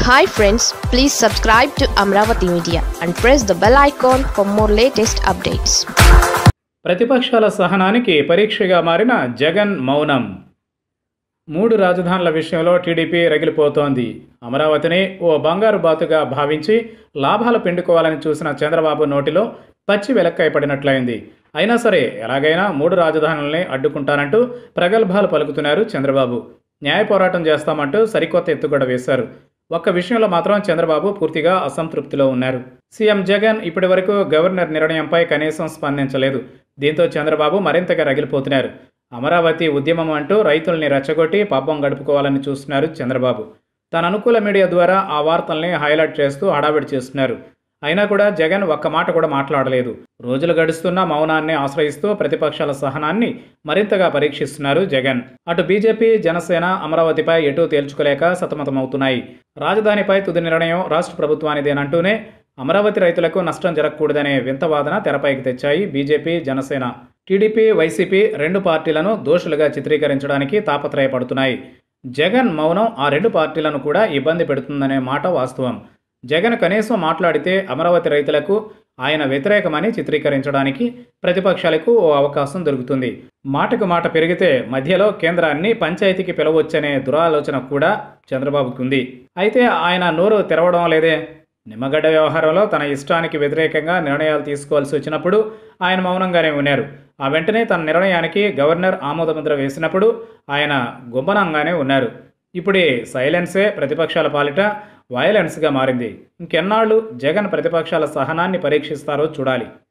hi friends please subscribe to Amaravati media and press the bell icon for more latest updates ప్రతిపక్షాల సహనానికి పరీక్షగా మారిన జగన్ మౌనం మూడు రాజధానుల విషయంలో టీడీపీ రగిలిపోతోంది అమరావతిని ఓ బంగారు బాతుగా భావించి లాభాలు పిండుకోవాలని చూసిన చంద్రబాబు నోటిలో పచ్చి వెలక్కాయ పడినట్లయింది అయినా సరే ఎలాగైనా మూడు రాజధానుల్ని అడ్డుకుంటానంటూ ప్రగల్భాలు పలుకుతున్నారు చంద్రబాబు న్యాయ పోరాటం చేస్తామంటూ సరికొత్త ఎత్తుగడ వేశారు ఒక్క విషయంలో మాత్రం చంద్రబాబు పూర్తిగా అసంతృప్తిలో ఉన్నారు సీఎం జగన్ ఇప్పటి వరకు గవర్నర్ నిర్ణయంపై కనీసం స్పందించలేదు దీంతో చంద్రబాబు మరింతగా రగిలిపోతున్నారు అమరావతి ఉద్యమం అంటూ రైతుల్ని రెచ్చగొట్టి పబ్బం గడుపుకోవాలని చూస్తున్నారు చంద్రబాబు తన అనుకూల మీడియా ద్వారా ఆ వార్తల్ని హైలైట్ చేస్తూ హడావిడి చేస్తున్నారు అయినా కూడా జగన్ ఒక్క మాట కూడా మాట్లాడలేదు రోజులు గడుస్తున్న మౌనాన్ని ఆశ్రయిస్తూ ప్రతిపక్షాల సహనాన్ని మరింతగా పరీక్షిస్తున్నారు జగన్ అటు బీజేపీ జనసేన అమరావతిపై ఎటూ తేల్చుకోలేక సతమతమవుతున్నాయి రాజధానిపై తుది నిర్ణయం రాష్ట్ర ప్రభుత్వానిదేనంటూనే అమరావతి రైతులకు నష్టం జరగకూడదనే వింత వాదన తెరపైకి తెచ్చాయి బీజేపీ జనసేన టీడీపీ వైసీపీ రెండు పార్టీలను దోషులుగా చిత్రీకరించడానికి తాపత్రయపడుతున్నాయి జగన్ మౌనం ఆ రెండు పార్టీలను కూడా ఇబ్బంది పెడుతుందనే మాట వాస్తవం జగన్ కనీసం మాట్లాడితే అమరావతి రైతులకు ఆయన వ్యతిరేకమని చిత్రీకరించడానికి ప్రతిపక్షాలకు ఓ అవకాశం దొరుకుతుంది మాటకు మాట పెరిగితే మధ్యలో కేంద్రాన్ని పంచాయతీకి పిలవచ్చనే దురాలోచన కూడా చంద్రబాబుకు ఉంది అయితే ఆయన నోరు తెరవడం లేదే నిమ్మగడ్డ వ్యవహారంలో తన ఇష్టానికి వ్యతిరేకంగా నిర్ణయాలు తీసుకోవాల్సి వచ్చినప్పుడు ఆయన మౌనంగానే ఉన్నారు ఆ వెంటనే తన నిర్ణయానికి గవర్నర్ ఆమోదముద్ర వేసినప్పుడు ఆయన గుంబనంగానే ఉన్నారు ఇప్పుడు ఈ సైలెన్సే ప్రతిపక్షాల పాలిట వయలెన్స్గా మారింది ఇంకెన్నాళ్ళు జగన్ ప్రతిపక్షాల సహనాన్ని పరీక్షిస్తారో చూడాలి